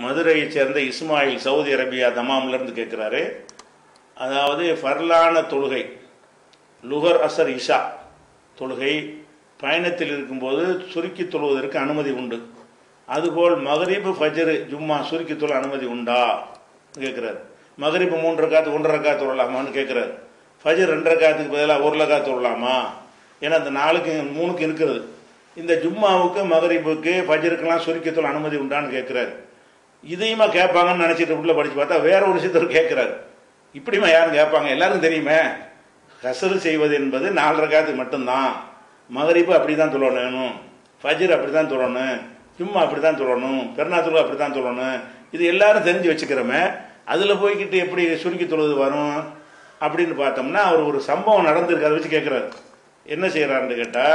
மதுரையைச் சேர்ந்த Ismail Saudi Arabia தமாம்லேருந்து கேட்குறாரு அதாவது ஃபர்லான தொழுகை லுகர் அசர் இஷா தொழுகை பயணத்தில் இருக்கும்போது சுருக்கி தொழுவதற்கு அனுமதி உண்டு அதுபோல் மகரிபு ஃபஜ்ரு ஜும்மா சுருக்கி தொழ அனுமதி உண்டா கேட்குறாரு மகரிபு மூன்று ரக்காத்து ஒன்றரை ரக்காத்து தொழலாமான்னு கேட்குறாரு ஃபஜர் ரெண்டு ரக்காத்துக்கு பதிலாக ஒரு ரக்காத்து தொழலாமா ஏன்னா அந்த நாளுக்கு மூணுக்கு இருக்கிறது இந்த ஜும்மாவுக்கு மகரிபுக்கு ஃபஜருக்கெல்லாம் சுருக்கி தொழ அனுமதி உண்டான்னு கேட்குறாரு இதையுமா கேட்பாங்கன்னு நினச்சிட்டு உள்ள படித்து பார்த்தா வேற ஒரு விஷயத்தர் கேட்குறாரு இப்படிமா யாரும் கேட்பாங்க எல்லாருக்கும் தெரியுமே கசரு செய்வது என்பது நாலு ரக்காத்துக்கு மட்டும்தான் மகரிப்பு அப்படி தான் தொழணும் ஃபஜர் அப்படி தான் தொழணும் ஜும்மா அப்படி தான் தொழணும் பெருநாத்துக்கு அப்படி தான் தொழணும் இது எல்லாரும் தெரிஞ்சு வச்சுக்கிறோமே அதில் போய்கிட்டு எப்படி சுருக்கி தொழுது வரும் அப்படின்னு பார்த்தோம்னா அவர் ஒரு சம்பவம் நடந்திருக்கு அதை வச்சு கேட்குறாரு என்ன செய்கிறாருன்னு கேட்டால்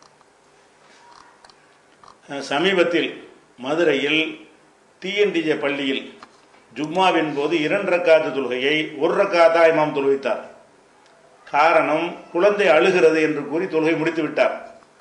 சமீபத்தில் மதுரையில் டிஎன்டிஜே பள்ளியில் ஜும்மாவின் போது இரண்டு ரக்காத்து தொழுகையை ஒரு ரக்காத்தா இமாம் தொழுவித்தார் காரணம் குழந்தை அழுகிறது என்று கூறி தொழுகை முடித்து விட்டார்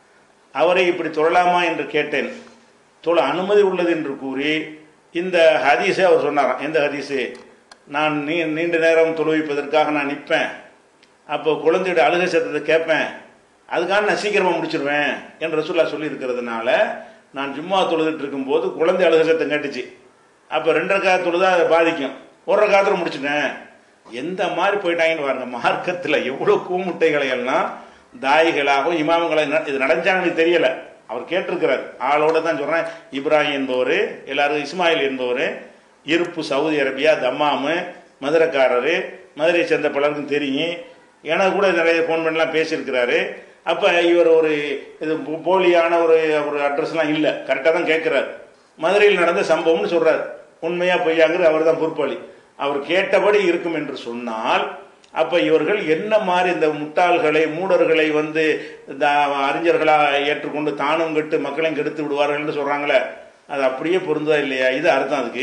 அவரை இப்படி தொழலாமா என்று கேட்டேன் தொழ அனுமதி உள்ளது என்று கூறி இந்த ஹதீஸை அவர் சொன்னாராம் எந்த ஹதீஸு நான் நீ நீண்ட நேரம் தொழுவிப்பதற்காக நான் நிற்பேன் அப்போ குழந்தையோட அழுகை சத்தத்தை கேட்பேன் அதுக்காக நான் சீக்கிரமாக முடிச்சிருவேன் என்று ரசூல்லா சொல்லி இருக்கிறதுனால நான் ஜும்மா தொழுதுட்டு இருக்கும்போது குழந்தை அழுகை சத்தம் கேட்டுச்சு அப்போ ரெண்டரை காத்து தொழுதா அதை பாதிக்கும் ஒரு காலத்தில் முடிச்சுட்டேன் எந்த மாதிரி போயிட்டாங்கன்னு பாருங்க மார்க்கத்தில் எவ்வளோ கூமுட்டைகளை எல்லாம் தாய்களாகவும் இமாமங்களை இது நடந்தான்னு எனக்கு தெரியல அவர் கேட்டிருக்கிறார் ஆளோட தான் சொல்கிறேன் இப்ராஹிம் என்பவர் எல்லாரும் இஸ்மாயில் என்பவர் இருப்பு சவுதி அரேபியா தம்மாமு மதுரைக்காரரு மதுரையை சேர்ந்த பலருக்கும் தெரியும் எனக்கு கூட நிறைய ஃபோன் பண்ணலாம் பேசியிருக்கிறாரு அப்போ இவர் ஒரு இது போலியான ஒரு ஒரு அட்ரஸ்லாம் இல்லை கரெக்டாக தான் கேட்குறாரு மதுரையில் நடந்த சம்பவம்னு சொல்கிறார் உண்மையா பொய்யாங்கிற அவர் தான் பொறுப்பாளி அவர் கேட்டபடி இருக்கும் என்று சொன்னால் அப்ப இவர்கள் என்ன மாதிரி இந்த முட்டாள்களை மூடர்களை வந்து இந்த அறிஞர்களாக ஏற்றுக்கொண்டு தானும் கெட்டு மக்களையும் கெடுத்து விடுவார்கள் என்று சொல்றாங்களே அது அப்படியே பொருந்தா இல்லையா இது அர்த்தம் அதுக்கு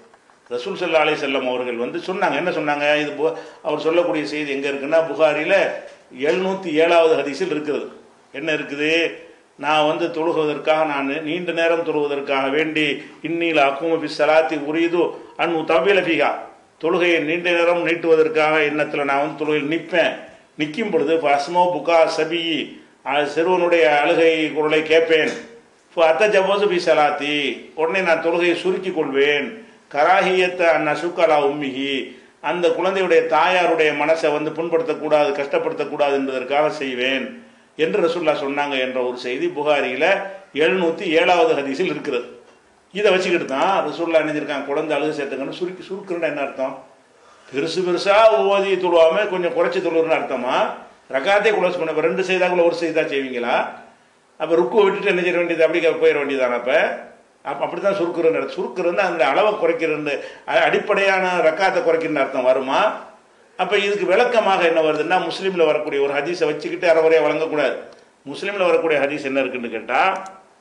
ரசூல் சல்லா அலி செல்லம் அவர்கள் வந்து சொன்னாங்க என்ன சொன்னாங்க இது அவர் சொல்லக்கூடிய செய்தி எங்க இருக்குன்னா புகாரில எழுநூத்தி ஏழாவது ஹதீஸில் இருக்கிறது என்ன இருக்குது நான் வந்து தொழுகுவதற்காக நான் நீண்ட நேரம் தொழுவதற்காக வேண்டி இன்னில் அக்கும பி சலாத்தி உரியது அன் தபில ஃபிகா தொழுகையை நீண்ட நேரம் நீட்டுவதற்காக எண்ணத்தில் நான் வந்து தொழுகையில் நிற்பேன் நிற்கும் பொழுது அஸ்மோ புகா சபி சிறுவனுடைய அழுகை குரலை கேட்பேன் அத்த ஜவோசு பி சலாத்தி உடனே நான் தொழுகையை சுருக்கி கொள்வேன் கராகியத்தை அண்ணா சுக்கலா உம்மிகி அந்த குழந்தையுடைய தாயாருடைய மனசை வந்து புண்படுத்தக்கூடாது கஷ்டப்படுத்தக்கூடாது என்பதற்காக செய்வேன் என்று ரசுல்லா சொன்னாங்க என்ற ஒரு செய்தி புகாரியில் எழுநூற்றி ஏழாவது ஹதீஸில் இருக்கிறது இதை வச்சுக்கிட்டு தான் ரசூல்லா நினைஞ்சிருக்காங்க குழந்தை அழுகு சேர்த்துங்கன்னு சுருக்கி சுருக்குன்னு என்ன அர்த்தம் பெருசு பெருசா ஓதி தொழுவாம கொஞ்சம் குறைச்சி தொழுவுன்னு அர்த்தமா ரகாத்தே குளோஸ் பண்ண ரெண்டு செய்தாக்குள்ள ஒரு செய்தா செய்வீங்களா அப்போ ருக்கு விட்டுட்டு என்ன செய்ய வேண்டியது அப்படி போயிட வேண்டியதான அப்போ அப்போ அப்படி தான் சுருக்குறன்னு சுருக்குறது அந்த அளவை குறைக்கிறது அடிப்படையான ரக்காத்தை குறைக்கிற அர்த்தம் வருமா அப்போ இதுக்கு விளக்கமாக என்ன வருதுன்னா முஸ்லீமில் வரக்கூடிய ஒரு ஹதீஸை வச்சுக்கிட்டு அறவுரையாக வழங்கக்கூடாது முஸ்லீமில் வரக்கூடிய ஹதீஸ் என்ன இருக்குன்னு கேட்டால்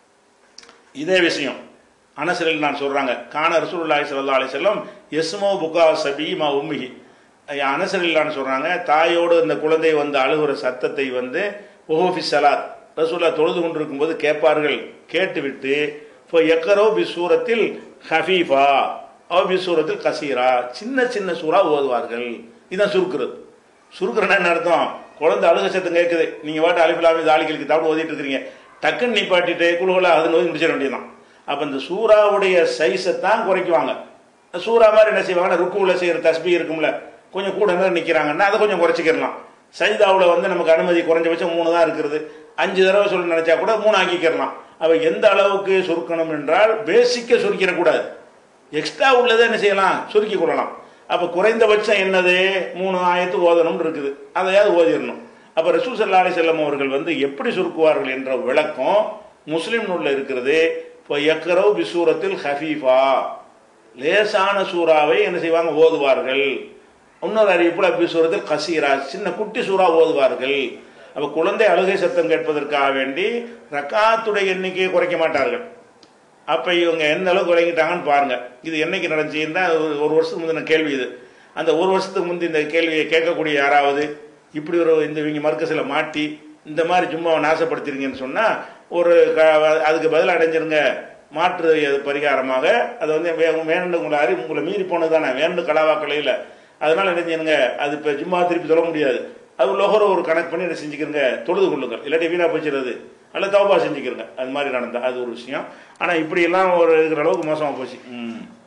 இதே விஷயம் அனசரில் நான் சொல்கிறாங்க கான ரசூலுல்லாஹி ஸல்லல்லாஹு அலைஹி வஸல்லம் எஸ்மோ புகா சபி மா உம்மிஹி அனசரில் நான் சொல்கிறாங்க தாயோடு இந்த குழந்தை வந்து அழுகுற சத்தத்தை வந்து ஒஹோஃபி சலாத் ரசூல்லா தொழுது கொண்டிருக்கும் போது கேட்பார்கள் கேட்டுவிட்டு இப்போ எக்கரோ பி சூரத்தில் ஹஃபீஃபா ஓ பி சூரத்தில் கசீரா சின்ன சின்ன சூறா ஓதுவார்கள் இதான் சுருக்குறது சுருக்குறனா என்ன அர்த்தம் குழந்தை அழுக சத்தம் கேட்குது நீங்கள் வாட்டு அலிஃபிலாமி தாலிகளுக்கு தவிர ஓதிட்டு இருக்கிறீங்க டக்குன்னு நிப்பாட்டிட்டு குழுவில் அதுன்னு ஓதி முடிச்சிட வேண்டியதான் அப்போ இந்த சூறாவுடைய சைஸை தான் குறைக்குவாங்க சூறா மாதிரி என்ன செய்வாங்கன்னா ருக்குவில் செய்கிற தஸ்பி இருக்கும்ல கொஞ்சம் கூட நேரம் நிற்கிறாங்கன்னா அதை கொஞ்சம் குறைச்சிக்கிறலாம் சைதாவில் வந்து நமக்கு அனுமதி குறைஞ்சபட்சம் மூணு தான் இருக்கிறது அஞ்சு தடவை சொல்லி நினச்சா கூட மூணு ஆக்கிக்கிறலாம் அப்போ எந்த அளவுக்கு சுருக்கணும் என்றால் பேசிக்க சுருக்கிடக்கூடாது எக்ஸ்ட்ரா உள்ளதை என்ன செய்யலாம் சுருக்கி கொள்ளலாம் அப்போ குறைந்தபட்சம் என்னது மூணு ஆயத்து ஓதணும்னு இருக்குது அதையாவது ஓதிடணும் அப்போ ரசூல் சல்லா அலி செல்லம் அவர்கள் வந்து எப்படி சுருக்குவார்கள் என்ற விளக்கம் முஸ்லீம் நூலில் இருக்கிறது இப்போ எக்கரவு பிசூரத்தில் ஹஃபீஃபா லேசான சூறாவை என்ன செய்வாங்க ஓதுவார்கள் இன்னொரு அறிவிப்புல பிசூரத்தில் கசீரா சின்ன குட்டி சூறா ஓதுவார்கள் அப்போ குழந்தை அழுகை சத்தம் கேட்பதற்காக வேண்டி ரக்காத்துடைய எண்ணிக்கையை குறைக்க மாட்டார்கள் அப்போ இவங்க எந்த அளவுக்கு குறைங்கிட்டாங்கன்னு பாருங்க இது என்னைக்கு நடந்துச்சுன்னா ஒரு வருஷத்துக்கு முந்தின கேள்வி இது அந்த ஒரு வருஷத்துக்கு முந்தி இந்த கேள்வியை கேட்கக்கூடிய யாராவது இப்படி ஒரு இந்த இவங்க மர்க்கஸில் மாட்டி இந்த மாதிரி சும்மாவை நாசப்படுத்திருங்கன்னு சொன்னால் ஒரு க அதுக்கு பதில் அடைஞ்சிருங்க மாற்று பரிகாரமாக அதை வந்து வே- வேண்டு உங்களை அறிவு உங்களை மீறி போனது தானே வேண்டு கலாவாக்கலையில் அதனால என்ன செய்யணுங்க அது இப்போ ஜும்மா திருப்பி சொல்ல முடியாது அது லொஹர ஒரு கணக்கு பண்ணி என்ன செஞ்சுக்கிறங்க தொழுது கொள்ளுங்கள் இல்லாட்டி வீணா போச்சுறது அல்ல தௌபா செஞ்சுக்கிறங்க அது மாதிரி நடந்தா அது ஒரு விஷயம் ஆனால் இப்படியெல்லாம் ஒரு இருக்கிற அளவுக்கு மோசமாக போச்சு ம்